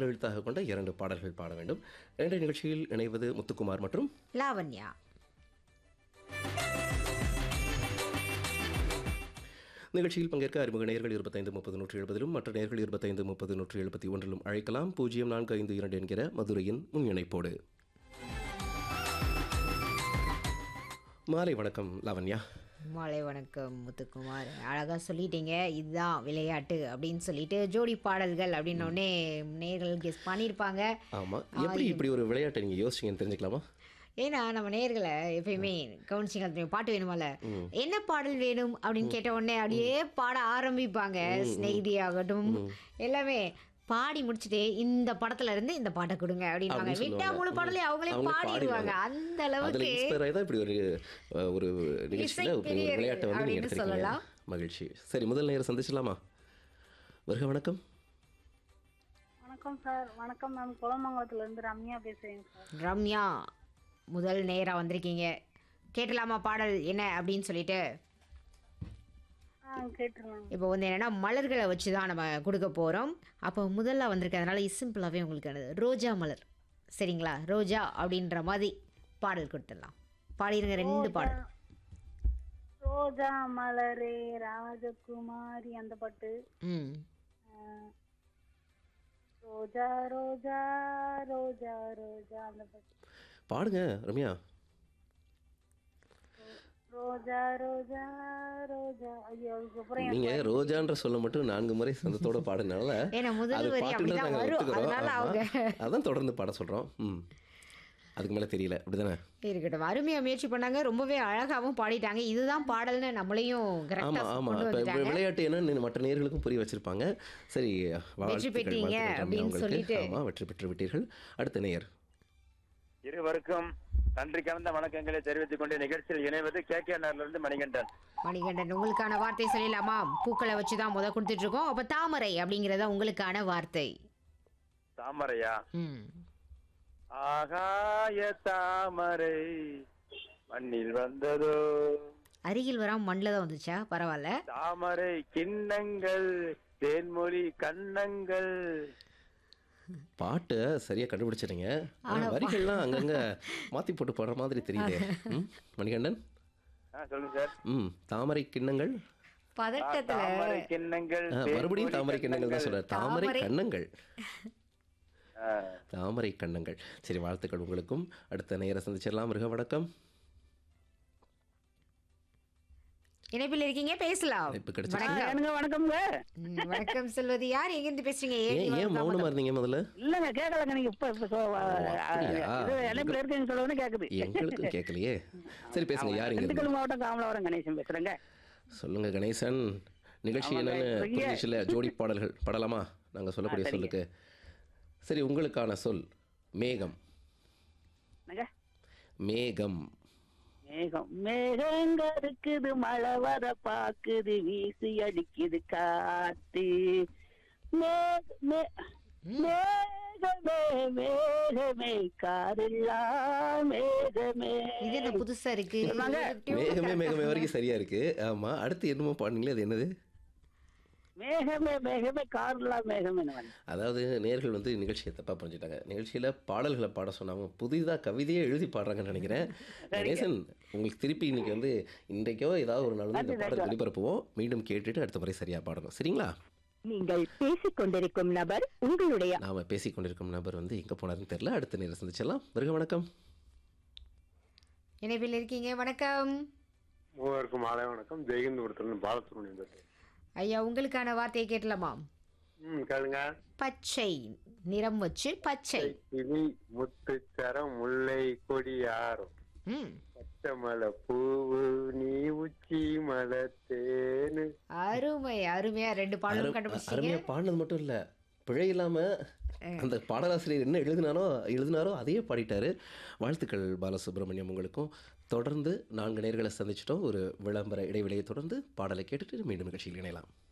எழுத்தாக கொண்ட இரண்டு பாடல்கள் பாட வேண்டும் இரண்டு நிகழ்ச்சியில் இணைவது முத்துக்குமார் மற்றும் லாவண்யா நிகழ்ச்சியில் பங்கேற்க அறிமுக நேயர்கள் இருபத்தைந்து முப்பது நூற்றி எழுபதிலும் மற்ற நேயர்கள் இருபத்தைந்து முப்பது நூற்றி எழுபத்தி ஒன்றிலும் அழைக்கலாம் பூஜ்ஜியம் நான்கு ஐந்து இரண்டு என்கிற மதுரையின் முன் இணைப்போடு மாலை வணக்கம் லாவண்யா மாலை வணக்கம் முத்துக்குமார் அழகா சொல்லிட்டீங்க இதுதான் விளையாட்டு அப்படின்னு சொல்லிட்டு ஜோடி பாடல்கள் அப்படின்ன உடனே நேர்கள் கெஸ் பண்ணியிருப்பாங்க ஆமாம் எப்படி இப்படி ஒரு விளையாட்டை நீங்கள் யோசிச்சீங்கன்னு தெரிஞ்சுக்கலாமா ஏன்னா நம்ம நேர்களை எப்பயுமே கவனிச்சிங்க தெரியும் பாட்டு வேணுமால என்ன பாடல் வேணும் அப்படின்னு கேட்ட உடனே அப்படியே பாட ஆரம்பிப்பாங்க ஸ்நேகிதி ஆகட்டும் எல்லாமே பாடி முடிச்சுட்டு இந்த படத்துல இருந்து இந்த பாட்டை கொடுங்க அப்படின்வாங்க அப்படின்னு விட்டா சொல்லுவாங்க. முழு பாடலே அவங்களே அவங்களே பாடிடுவாங்க பாடிடுவாங்க. அந்த அதில் அளவுக்கு இன்ஸ்பயர் ஆகி தான் இப்படி ஒரு அஹ், ஒரு நிகழ்ச்சியில் இப்படி ஒரு பிரியர்கள் விளையாட்டை வந்து நீங்கள் அப்படின்னு எடுத்துருக்கீங்க சொல்லலாம். மகிழ்ச்சி சரி முதல் நேரம் சந்திச்சிடலாமா வருக வணக்கம் வணக்கம் சார் வணக்கம் மேம் குளமங்கலத்துல இருந்து ரம்யா பேசுறேங்க சார் ரம்யா முதல் நேரா வந்திருக்கீங்க கேட்டலாமா பாடல் என்ன அப்படின்னு சொல்லிட்டு ஆ கேட்டுருங்க இப்போ வந்து என்னன்னா மலர்களை வச்சு தான் நம்ம கொடுக்க போகிறோம் அப்போ முதல்ல வந்திருக்கிறதுனால சிம்பிளாகவே உங்களுக்கு என்னது ரோஜா மலர் சரிங்களா ரோஜா அப்படின்ற மாதிரி பாடல் கொடுத்துடலாம் பாடிருங்க ரெண்டு பாடல் ரோஜா மலரே ராஜகுமாரி அந்த பாட்டு ம் ஆ, ரோஜா ரோஜா ரோஜா ரோஜா அந்த பாட்டு பாடுங்க ரம்யா ரோஜா ரோஜா ரோஜா ஐயோ அதுக்கப்புறம் என் நீங்க ரோஜான்ற சொல்ல மட்டும் நான்கு முறை சந்தத்தோட பாடுனால ஏன்னா முதல் அது வரி பாட்டுன்னு அப்படிதான் நாங்கள் வரும் ஒத்துக்கிறோம் அதனால ஆமா. அவங்க அதான் தொடர்ந்து பாட சொல்றோம் ம் அதுக்கு மேல தெரியல அப்படிதானே இருக்கட்டும் அருமையாக முயற்சி பண்ணாங்க ரொம்பவே அழகாகவும் பாடிட்டாங்க இதுதான் பாடல்னு நம்மளையும் ஆமா கரெக்டாக ஆமா கொண்டு இப்ப வந்துட்டாங்க விளையாட்டு என்னன்னு மற்ற நேர்களுக்கும் புரிய வச்சிருப்பாங்க சரி வாழ்த்துக்கள், பெற்றீங்க வாழ்த்துக்கள் ரம்யா அப்படின்னு உங்களுக்கு. சொல்லிட்டு. ஆமா வெற்றி பெற்று விட்டீர்கள் அடுத்த நேயர் இருவருக்கும் நன்றி கலந்த வணக்கங்களை தெரிவித்துக் கொண்டு நிகழ்ச்சியில் இணைவது கே கே இருந்து மணிகண்டன் மணிகண்டன் உங்களுக்கான வார்த்தை சொல்லலாமா பூக்களை வச்சு தான் முத கொடுத்துட்டு இருக்கோம் அப்போ தாமரை அப்படிங்கிறத உங்களுக்கான வார்த்தை தாமரையா ம் ஆகாய தாமரை மண்ணில் வந்ததோ அருகில் வராம மண்ணில் தான் வந்துச்சா பரவாயில்ல தாமரை கிண்ணங்கள் தேன்மொழி கண்ணங்கள் பாட்டை சரியா கண்டுபிடிச்சிட்டீங்க ஆனா வரிகள்லாம் அங்கங்க மாத்தி போட்டு பாடுற மாதிரி தெரியுது ம் மணிகண்டன் ஆ, சொல்லுங்க சார் ம் தாமரை கிண்ணங்கள் ஆ, பதட்டத்துல தாமரை கிண்ணங்கள் ஆ, மறுபடியும் தாமரை கிண்ணங்கள் தான் சொல்றாரு தாமரை தாமரை- கண்ணங்கள் ஆ, தாமரை கண்ணங்கள் சரி வாழ்த்துக்கள் உங்களுக்கும் அடுத்த நேர சந்திச்சிடலாம் மிருக வணக்கம் இணைப்பில் இருக்கீங்க பேசலாம் இப்ப கிடைச்சிருச்சு. வணக்கம் எனக்கு வணக்கம்ங்க ம், வணக்கம் செல்வது யார் எங்கிருந்து பேசுறீங்க ஏன் ஏன் ஏன் மௌனமா இருந்தீங்க முதல்ல இல்லங்க கேட்கலங்க நீங்க இப்ப இப்ப சொ- அப்படியா? இது இணைப்புல இருக்குன்னு சொல்லுவது கேக்குது எங்களுக்கும் கேட்கலையே சரி பேசுங்க யார் இங்க இருந்து? திண்டுக்கல் மாவட்டம் காமலாவரம் கணேசன் பேசுறேங்க சொல்லுங்க கணேசன் நிகழ்ச்சி ஆமாங்க, என்னன்னு இங்க- புரிஞ்சிச்சுல ஜோடி பாடல்கள் படலாமா நாங்க சொல்லக்கூடிய ஆ, சரிங்க. சொல்லுக்கு சரி உங்களுக்கான சொல் மேகம் என்னங்க? மேகம் மேகம் மேகங்க இருக்குது மழை வர பாக்குது வீசி அடிக்குது காத்து மே- மே- மேகமே மேகமே காரெல்லாம் மேகமே இது என்ன புதுசா இருக்கு ஆமாங்க. மேகமே மேகமே வரைக்கும் சரியா இருக்கு ஆமா அடுத்து என்னமோ பாடுனீங்களே அது என்னது மேகமே மேகமே காரெல்லாம் மேகமே அதாவது நேர்கள் வந்து நிகழ்ச்சியை தப்பா புரிஞ்சுட்டாங்க நிகழ்ச்சியில பாடல்களை பாட சொன்னாங்க புதிதா கவிதையே எழுதி பாடுறாங்கன்னு நினைக்கிறேன் கணேசன் உங்களுக்கு திருப்பி இன்னைக்கு வந்து இன்றைக்கோ ஏதாவது ஒரு நாள் வந்து இந்த பாடல் ஒளிபரப்புவோம் மீண்டும் கேட்டுட்டு அடுத்த முறை சரியா பாடணும் சரிங்களா நீங்கள் பேசிக் கொண்டிருக்கும் நபர் உங்களுடைய நாம பேசிக் கொண்டிருக்கும் நபர் வந்து எங்க போனாருன்னு தெரியல அடுத்த நேரம் சந்திச்சிடலாம் வருக வணக்கம் இணைப்பில் இருக்கீங்க வணக்கம் மூவருக்கும் மாலை வணக்கம் ஜெயகந்தபுரத்துலேருந்து பாலசுப்ரமணியம் பேசுறேன் ஐயா உங்களுக்கான வார்த்தையை கேட்கலாமா ம் கேளுங்க பச்சை நிறம் வச்சு பச்சை கிளி முத்துச்சரம் முல்லை கொடியாரம் ம் பச்சை மலை பூவு நீ உச்சி மலை தேனு அருமை அருமையா ரெண்டு பாடலும் அரு- கண்டுபிடிச்சீங்க அருமையா பாடினது மட்டும் இல்ல பிழை இல்லாம அந்த பாடலாசிரியர் என்ன எழுதினாரோ எழுதினாரோ அதையே பாடிட்டாரு வாழ்த்துக்கள் பாலசுப்ரமணியம் உங்களுக்கும் தொடர்ந்து நான்கு நேர்களை சந்திச்சிட்டோம் ஒரு விளம்பர இடைவெளியை தொடர்ந்து பாடலை கேட்டுட்டு மீண்டும் நிகழ்ச்சியில் இணையலாம்